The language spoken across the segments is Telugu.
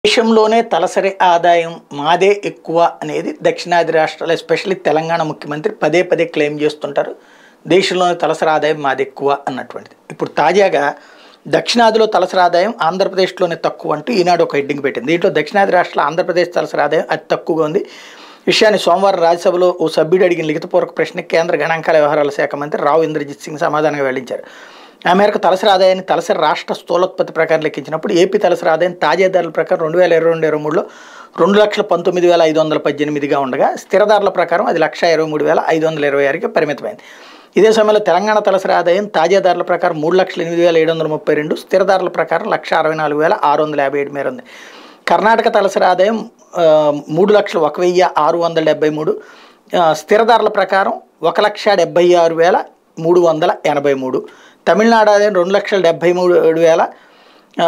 దేశంలోనే తలసరి ఆదాయం మాదే ఎక్కువ అనేది దక్షిణాది రాష్ట్రాలు ఎస్పెషల్లీ తెలంగాణ ముఖ్యమంత్రి పదే పదే క్లెయిమ్ చేస్తుంటారు దేశంలోనే తలసరి ఆదాయం మాది ఎక్కువ అన్నటువంటిది ఇప్పుడు తాజాగా దక్షిణాదిలో తలసరి ఆదాయం ఆంధ్రప్రదేశ్లోనే తక్కువ అంటూ ఈనాడు ఒక హెడ్డింగ్ పెట్టింది దీంట్లో దక్షిణాది రాష్ట్రాల ఆంధ్రప్రదేశ్ తలసరి ఆదాయం అతి తక్కువగా ఉంది విషయాన్ని సోమవారం రాజ్యసభలో ఓ సభ్యుడు అడిగిన లిఖితపూర్వక ప్రశ్నకి కేంద్ర గణాంకాల వ్యవహారాల శాఖ మంత్రి రావు ఇంద్రజిత్ సింగ్ సమాధానంగా వెల్లడించారు ఆ మేరకు తలసరి ఆదాయాన్ని తలసరి రాష్ట్ర స్థూలోత్పత్తి ప్రకారం లెక్కించినప్పుడు ఏపీ తలసరి ఆదాయం తాజా ధరల ప్రకారం రెండు వేల ఇరవై రెండు ఇరవై మూడులో రెండు లక్షల పంతొమ్మిది వేల ఐదు వందల పద్దెనిమిదిగా ఉండగా స్థిర ధరల ప్రకారం అది లక్ష ఇరవై మూడు వేల ఐదు వందల ఇరవై ఆరుకి పరిమితమైంది ఇదే సమయంలో తెలంగాణ తలసరి ఆదాయం తాజా ధరల ప్రకారం మూడు లక్షల ఎనిమిది వేల ఏడు వందల ముప్పై రెండు స్థిర ధరల ప్రకారం లక్ష అరవై నాలుగు వేల ఆరు వందల యాభై ఏడు మేర ఉంది కర్ణాటక తలసరి ఆదాయం ఆ, మూడు లక్షల ఒక వెయ్యి ఆరు వందల డెబ్బై మూడు ఆ, స్థిర ధరల ప్రకారం ఒక లక్ష డెబ్బై ఆరు వేల మూడు వందల ఎనభై మూడు తమిళనాడు ఆదాయం రెండు లక్షల డెబ్బై మూడు ఏడు వేల ఆ,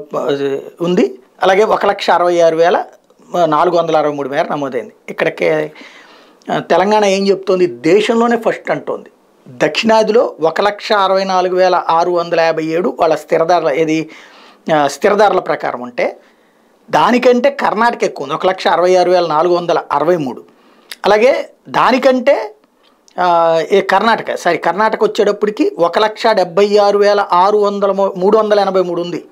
ఉంది అలాగే ఒక లక్ష అరవై ఆరు వేల నాలుగు వందల అరవై మూడు మేర నమోదైంది ఇక్కడికే ఆ, తెలంగాణ ఏం చెప్తోంది దేశంలోనే ఫస్ట్ అంటోంది దక్షిణాదిలో ఒక లక్ష అరవై నాలుగు వేల ఆరు వందల యాభై ఏడు వాళ్ళ స్థిరధరల ఏది ఆ, స్థిరధరల ప్రకారం ఉంటే దానికంటే కర్ణాటక ఎక్కువ ఉంది ఒక లక్ష అరవై ఆరు వేల నాలుగు వందల అరవై మూడు అలాగే దానికంటే ఆ, ఏ కర్ణాటక సారీ కర్ణాటక వచ్చేటప్పటికి ఒక లక్ష డెబ్బై ఆరు వేల ఆరు వందల మూ- మూడు వందల ఎనభై మూడు ఉంది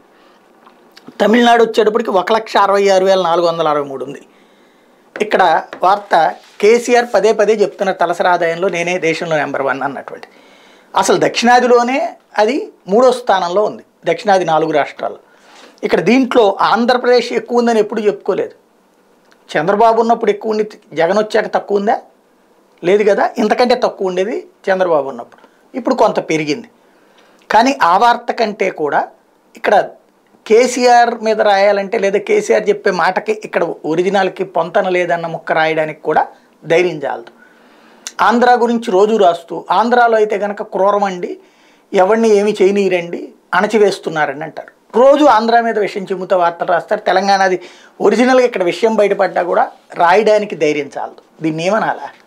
తమిళనాడు వచ్చేటప్పటికి ఒక లక్ష అరవై ఆరు వేల నాలుగు వందల అరవై మూడు ఉంది ఇక్కడ వార్త కేసీఆర్ పదే పదే చెప్తున్న తలసరి ఆదాయంలో నేనే దేశంలో నెంబర్ వన్ అన్నటువంటి అసలు దక్షిణాదిలోనే అది మూడో స్థానంలో ఉంది దక్షిణాది నాలుగు రాష్ట్రాల్లో ఇక్కడ దీంట్లో ఆంధ్రప్రదేశ్ ఎక్కువ ఉందని ఎప్పుడు చెప్పుకోలేదు చంద్రబాబు ఉన్నప్పుడు ఎక్కువ ఉంది జగన్ వచ్చాక తక్కువ ఉందా లేదు కదా ఇంతకంటే తక్కువ ఉండేది చంద్రబాబు ఉన్నప్పుడు ఇప్పుడు కొంత పెరిగింది కానీ ఆ వార్త కంటే కూడా ఇక్కడ కేసీఆర్ మీద రాయాలంటే లేదా కేసీఆర్ చెప్పే మాటకి ఇక్కడ ఒరిజినల్కి పొంతన లేదన్న ముక్క రాయడానికి కూడా ధైర్యం చాలదు ఆంధ్ర గురించి రోజు రాస్తూ ఆంధ్రాలో అయితే కనుక క్రూరమండి ఎవరిని ఏమి చేయనీరండి అణచివేస్తున్నారని అంటారు రోజు ఆంధ్ర మీద విషయం చెబుతూ వార్తలు రాస్తారు తెలంగాణది ఒరిజినల్గా ఇక్కడ విషయం బయటపడ్డా కూడా రాయడానికి ధైర్యం చాలదు దీన్ని ఏమనాలా